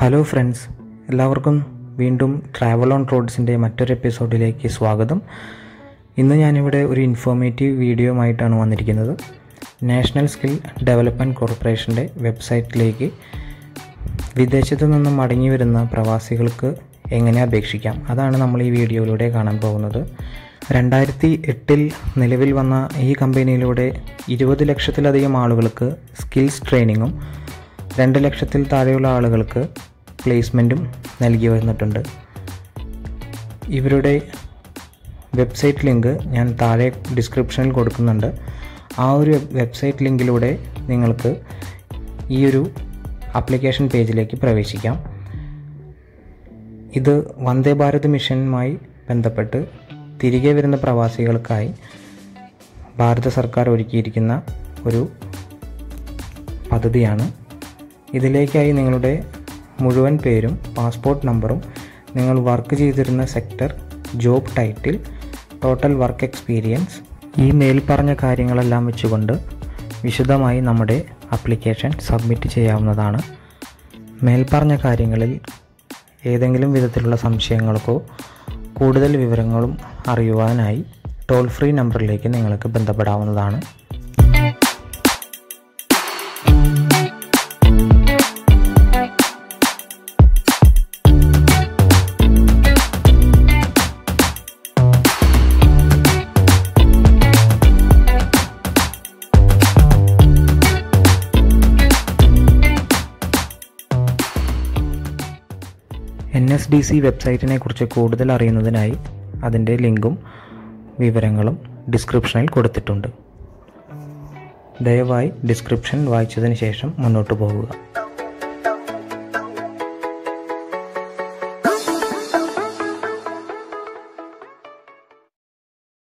hello friends എല്ലാവർക്കും വീണ്ടും travel on റോഡ്സിൻ്റെ മറ്റൊരു എപ്പിസോഡിലേക്ക് സ്വാഗതം ഇന്ന് ഞാനിവിടെ ഒരു ഇൻഫോർമേറ്റീവ് വീഡിയോയുമായിട്ടാണ് വന്നിരിക്കുന്നത് നാഷണൽ സ്കിൽ ഡെവലപ്മെൻറ്റ് കോർപ്പറേഷൻ്റെ വെബ്സൈറ്റിലേക്ക് വിദേശത്തു നിന്നും മടങ്ങി വരുന്ന പ്രവാസികൾക്ക് എങ്ങനെ അപേക്ഷിക്കാം അതാണ് നമ്മൾ ഈ വീഡിയോയിലൂടെ കാണാൻ പോകുന്നത് രണ്ടായിരത്തി എട്ടിൽ നിലവിൽ വന്ന ഈ കമ്പനിയിലൂടെ ഇരുപത് ലക്ഷത്തിലധികം ആളുകൾക്ക് സ്കിൽസ് ട്രെയിനിങ്ങും രണ്ട് ലക്ഷത്തിൽ താഴെയുള്ള ആളുകൾക്ക് പ്ലേസ്മെൻറ്റും നൽകി വന്നിട്ടുണ്ട് ഇവരുടെ വെബ്സൈറ്റ് ലിങ്ക് ഞാൻ താഴെ ഡിസ്ക്രിപ്ഷനിൽ കൊടുക്കുന്നുണ്ട് ആ ഒരു വെബ്സൈറ്റ് ലിങ്കിലൂടെ നിങ്ങൾക്ക് ഈ ഒരു ആപ്ലിക്കേഷൻ പേജിലേക്ക് പ്രവേശിക്കാം ഇത് വന്ദേ ഭാരത് മിഷനുമായി ബന്ധപ്പെട്ട് തിരികെ വരുന്ന പ്രവാസികൾക്കായി ഭാരത സർക്കാർ ഒരുക്കിയിരിക്കുന്ന ഒരു പദ്ധതിയാണ് ഇതിലേക്കായി നിങ്ങളുടെ മുഴുവൻ പേരും പാസ്പോർട്ട് നമ്പറും നിങ്ങൾ വർക്ക് ചെയ്തിരുന്ന sector job title total work experience ഈ മേൽ പറഞ്ഞ കാര്യങ്ങളെല്ലാം വെച്ചുകൊണ്ട് വിശദമായി നമ്മുടെ ആപ്ലിക്കേഷൻ സബ്മിറ്റ് ചെയ്യാവുന്നതാണ് മേൽപ്പറഞ്ഞ കാര്യങ്ങളിൽ ഏതെങ്കിലും വിധത്തിലുള്ള സംശയങ്ങൾക്കോ കൂടുതൽ വിവരങ്ങളും അറിയുവാനായി ടോൾ ഫ്രീ നമ്പറിലേക്ക് നിങ്ങൾക്ക് ബന്ധപ്പെടാവുന്നതാണ് എൻ എസ് ഡി സി വെബ്സൈറ്റിനെ കുറിച്ച് കൂടുതൽ അറിയുന്നതിനായി അതിൻ്റെ ലിങ്കും വിവരങ്ങളും ഡിസ്ക്രിപ്ഷനിൽ കൊടുത്തിട്ടുണ്ട് ദയവായി ഡിസ്ക്രിപ്ഷൻ വായിച്ചതിന് ശേഷം മുന്നോട്ട് പോകുക